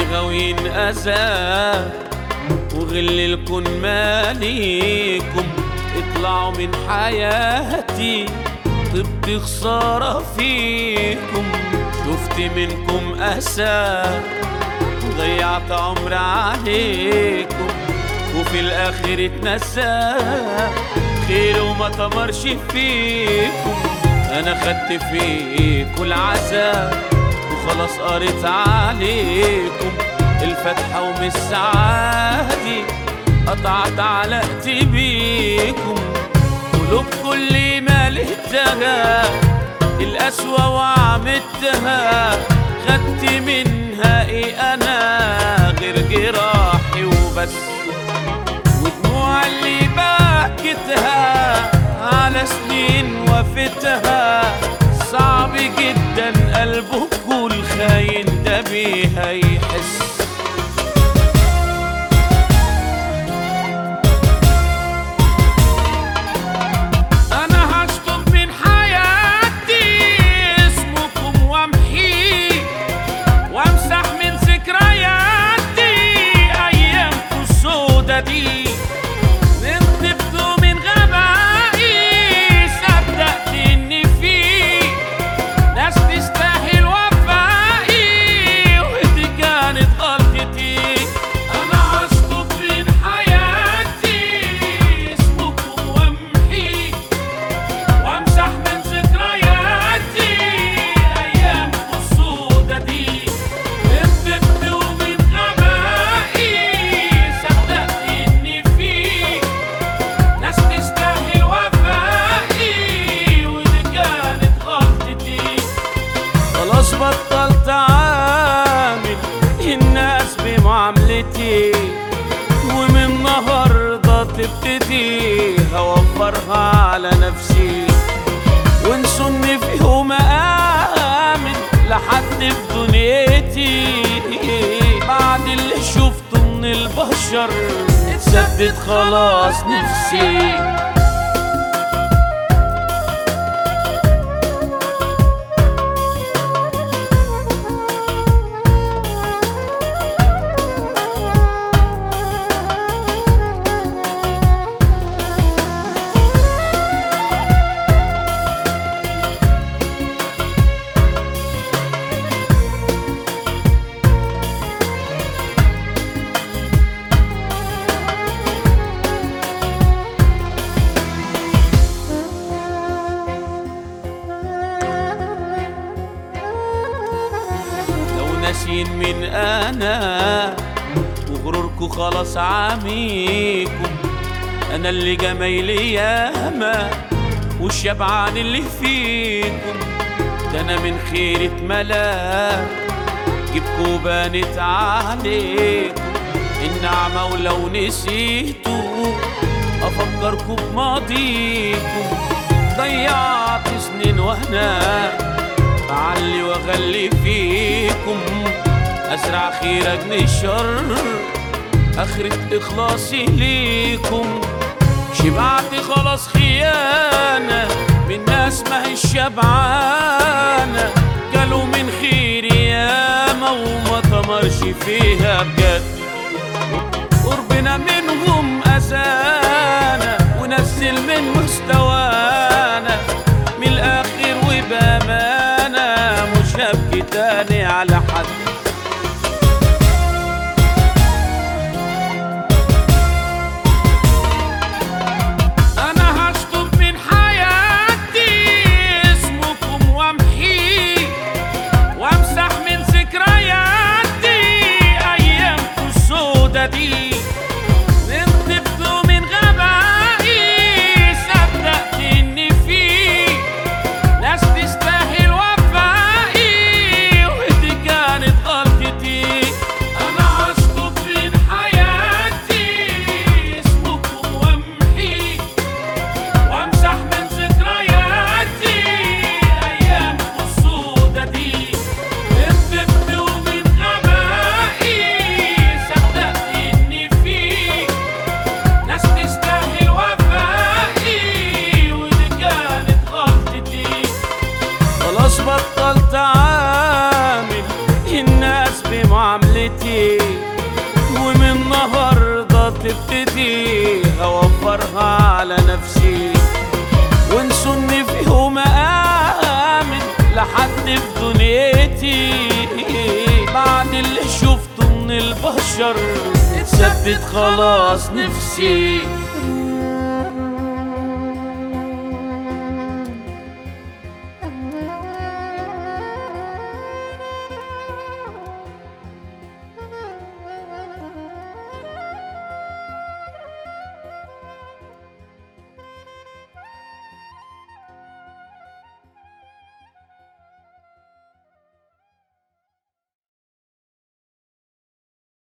غاويين أذى وغل الكون ماليكم اطلعوا من حياتي طبت خسارة فيكم شفت منكم أسى ضيعت عمر عليكم وفي الآخر اتنسى خير وما تمرش فيكم أنا خدت فيكم العذاب وخلاص قريت عليكم الفتحة ومش سعادي قطعت علاقتي بيكم قلوب كل ما لقيتها القسوة وعملتها خدت منها ايه انا غير جراحي وبس ودموع اللي بكتها على سنين وفتها صعب جدا قلبك الخاين ده بيها يحس انا هشطب من حياتي اسمكم وامحيه وامسح من ذكرياتي ايامكم السودا دي نطبتوا من غبائي صدقت ان في ناس تستاهل وفائي ودي كانت غلطتي انا هشطب من حياتي اسمكم وامحيه وامسح من ذكرياتي ايام السودة دي نبت ومن غبائي صدقت ان في ناس تستاهل وفائي ودي كانت غلطتي خلاص بطلت عامل الناس بمعاملتي ومن النهارده تبتدي هوفرها على نفسي وانسوني في يوم آمن لحد في دنيتي بعد اللي شفته من البشر اتثبت خلاص نفسي لو ناسين من انا وغروركم خلاص عميكم انا اللي جمايلي ياما والشبعان اللي فيكم ده انا من خيرة ملاك جبكوا بانت عليكم النعمة ولو نسيتوا افكركوا بماضيكم ضيعت سنين وانا بعلي واغلي فيكم ازرع خير اجني الشر اخرة اخلاصي ليكم شبعت خلاص خيانة من ناس ما هي شبعانة قالوا من خير ياما وما تمرش فيها بجد قربنا منهم أذانا ونزل من مستوانا من الآخر وبأمانة مش هبكي تاني على حد أنا هشطب من حياتي اسمكم وامحيه وامسح من ذكرياتي ايامكم السودا دي نطبت من غبائي صدقت ان في ناس تستاهل وفائي ودي كانت غلطتي دنيتي ومن النهاردة تبتدي هوفرها على نفسي وانسوني في يوم آمن لحد في دنيتي بعد اللي شفته من البشر اتثبت خلاص نفسي